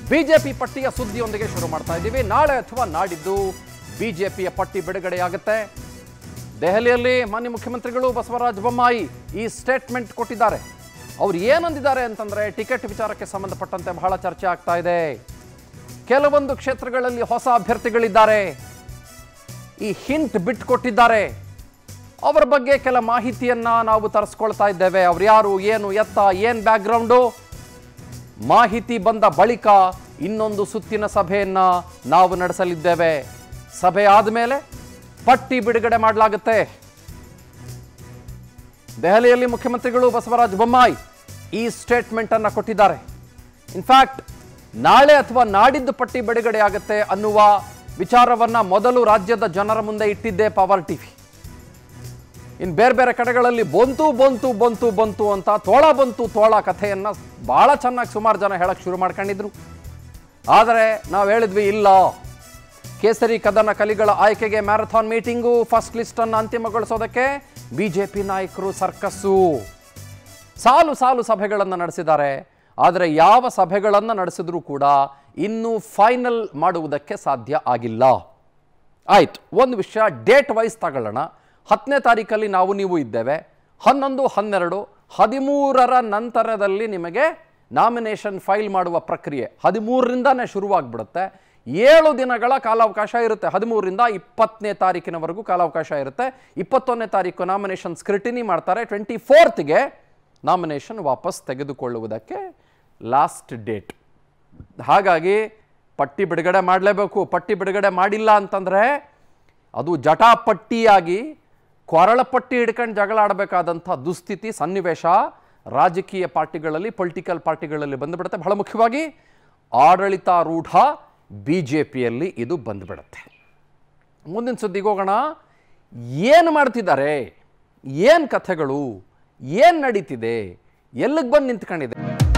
BJP ಪಟ್ಟಿಯ ಸುದ್ದಿಯೊಂದಿಗೆ ಶುರು ಮಾಡ್ತಾ ಇದ್ದೀವಿ ನಾಳೆ ಅಥವಾ ನಾಡಿದ್ದು ಬಿಜೆಪಿಯ ಪಟ್ಟಿ ಬಿಡುಗಡೆಯಾಗುತ್ತೆ ದೆಹಲಿಯಲ್ಲಿ ಮಾನ್ಯ ಮುಖ್ಯಮಂತ್ರಿಗಳು ಬಸವರಾಜ ಬೊಮ್ಮಾಯಿ ಈ ಸ್ಟೇಟ್ಮೆಂಟ್ ಕೊಟ್ಟಿದ್ದಾರೆ ಅವ್ರು ಏನಂದಿದ್ದಾರೆ ಅಂತಂದ್ರೆ ಟಿಕೆಟ್ ವಿಚಾರಕ್ಕೆ ಸಂಬಂಧಪಟ್ಟಂತೆ ಬಹಳ ಚರ್ಚೆ ಆಗ್ತಾ ಇದೆ ಕೆಲವೊಂದು ಕ್ಷೇತ್ರಗಳಲ್ಲಿ ಹೊಸ ಅಭ್ಯರ್ಥಿಗಳಿದ್ದಾರೆ ಈ ಹಿಂಟ್ ಬಿಟ್ಕೊಟ್ಟಿದ್ದಾರೆ ಅವರ ಬಗ್ಗೆ ಕೆಲ ಮಾಹಿತಿಯನ್ನ ನಾವು ತರಿಸ್ಕೊಳ್ತಾ ಇದ್ದೇವೆ ಅವ್ರು ಯಾರು ಏನು ಎತ್ತ ಏನ್ ಬ್ಯಾಕ್ಗ್ರೌಂಡು ಮಾಹಿತಿ ಬಂದ ಬಳಿಕ ಇನ್ನೊಂದು ಸುತ್ತಿನ ಸಭೆಯನ್ನ ನಾವು ನಡೆಸಲಿದ್ದೇವೆ ಸಭೆ ಆದಮೇಲೆ ಪಟ್ಟಿ ಬಿಡುಗಡೆ ಮಾಡಲಾಗುತ್ತೆ ದೆಹಲಿಯಲ್ಲಿ ಮುಖ್ಯಮಂತ್ರಿಗಳು ಬಸವರಾಜ ಬೊಮ್ಮಾಯಿ ಈ ಸ್ಟೇಟ್ಮೆಂಟ್ ಅನ್ನ ಕೊಟ್ಟಿದ್ದಾರೆ ಇನ್ಫ್ಯಾಕ್ಟ್ ನಾಳೆ ಅಥವಾ ನಾಡಿದ್ದು ಪಟ್ಟಿ ಬಿಡುಗಡೆ ಆಗುತ್ತೆ ಅನ್ನುವ ವಿಚಾರವನ್ನ ಮೊದಲು ರಾಜ್ಯದ ಜನರ ಮುಂದೆ ಇಟ್ಟಿದ್ದೇ ಪವರ್ ಟಿವಿ ಇನ್ನು ಬೇರೆ ಬೇರೆ ಕಡೆಗಳಲ್ಲಿ ಬಂತು ಬಂತು ಬಂತು ಬಂತು ಅಂತ ತೋಳ ಬಂತು ತೋಳ ಕಥೆಯನ್ನ ಬಹಳ ಚೆನ್ನಾಗಿ ಸುಮಾರು ಜನ ಹೇಳಕ್ ಶುರು ಮಾಡ್ಕೊಂಡಿದ್ರು ಆದರೆ ನಾವು ಹೇಳಿದ್ವಿ ಇಲ್ಲ ಕೇಸರಿ ಕದನ ಕಲಿಗಳ ಆಯ್ಕೆಗೆ ಮ್ಯಾರಥಾನ್ ಮೀಟಿಂಗು ಫಸ್ಟ್ ಲಿಸ್ಟ್ ಅನ್ನು ಅಂತಿಮಗೊಳಿಸೋದಕ್ಕೆ ಬಿಜೆಪಿ ನಾಯಕರು ಸರ್ಕಸ್ಸು ಸಾಲು ಸಾಲು ಸಭೆಗಳನ್ನು ನಡೆಸಿದ್ದಾರೆ ಆದರೆ ಯಾವ ಸಭೆಗಳನ್ನು ನಡೆಸಿದ್ರೂ ಕೂಡ ಇನ್ನೂ ಫೈನಲ್ ಮಾಡುವುದಕ್ಕೆ ಸಾಧ್ಯ ಆಗಿಲ್ಲ ಆಯ್ತು ಒಂದು ವಿಷಯ ಡೇಟ್ ವೈಸ್ ತಗೊಳ್ಳೋಣ ಹತ್ತನೇ ತಾರೀಕಲ್ಲಿ ನಾವು ನೀವು ಇದ್ದೇವೆ ಹನ್ನೊಂದು ಹನ್ನೆರಡು ಹದಿಮೂರರ ನಂತರದಲ್ಲಿ ನಿಮಗೆ ನಾಮಿನೇಷನ್ ಫೈಲ್ ಮಾಡುವ ಪ್ರಕ್ರಿಯೆ ಹದಿಮೂರರಿಂದನೇ ಶುರುವಾಗ್ಬಿಡುತ್ತೆ ಏಳು ದಿನಗಳ ಕಾಲಾವಕಾಶ ಇರುತ್ತೆ ಹದಿಮೂರರಿಂದ ಇಪ್ಪತ್ತನೇ ತಾರೀಕಿನವರೆಗೂ ಕಾಲಾವಕಾಶ ಇರುತ್ತೆ ಇಪ್ಪತ್ತೊಂದನೇ ತಾರೀಕು ನಾಮಿನೇಷನ್ ಸ್ಕ್ರಿಟಿನಿ ಮಾಡ್ತಾರೆ ಟ್ವೆಂಟಿ ಫೋರ್ತ್ಗೆ ನಾಮಿನೇಷನ್ ವಾಪಸ್ ತೆಗೆದುಕೊಳ್ಳುವುದಕ್ಕೆ ಲಾಸ್ಟ್ ಡೇಟ್ ಹಾಗಾಗಿ ಪಟ್ಟಿ ಬಿಡುಗಡೆ ಮಾಡಲೇಬೇಕು ಪಟ್ಟಿ ಬಿಡುಗಡೆ ಮಾಡಿಲ್ಲ ಅಂತಂದರೆ ಅದು ಜಟಾಪಟ್ಟಿಯಾಗಿ ಕೊರಳ ಪಟ್ಟಿ ಹಿಡ್ಕೊಂಡು ಜಗಳ ಆಡಬೇಕಾದಂಥ ದುಸ್ಥಿತಿ ಸನ್ನಿವೇಶ ರಾಜಕೀಯ ಪಾರ್ಟಿಗಳಲ್ಲಿ ಪೊಲಿಟಿಕಲ್ ಪಾರ್ಟಿಗಳಲ್ಲಿ ಬಂದುಬಿಡುತ್ತೆ ಬಹಳ ಮುಖ್ಯವಾಗಿ ಆಡಳಿತಾರೂಢ ಬಿ ಜೆ ಪಿಯಲ್ಲಿ ಇದು ಬಂದುಬಿಡುತ್ತೆ ಮುಂದಿನ ಸುದ್ದಿಗೆ ಹೋಗೋಣ ಏನು ಮಾಡ್ತಿದ್ದಾರೆ ಏನು ಕಥೆಗಳು ಏನು ನಡೀತಿದೆ ಎಲ್ಲಿಗೆ ಬಂದು ನಿಂತ್ಕೊಂಡಿದೆ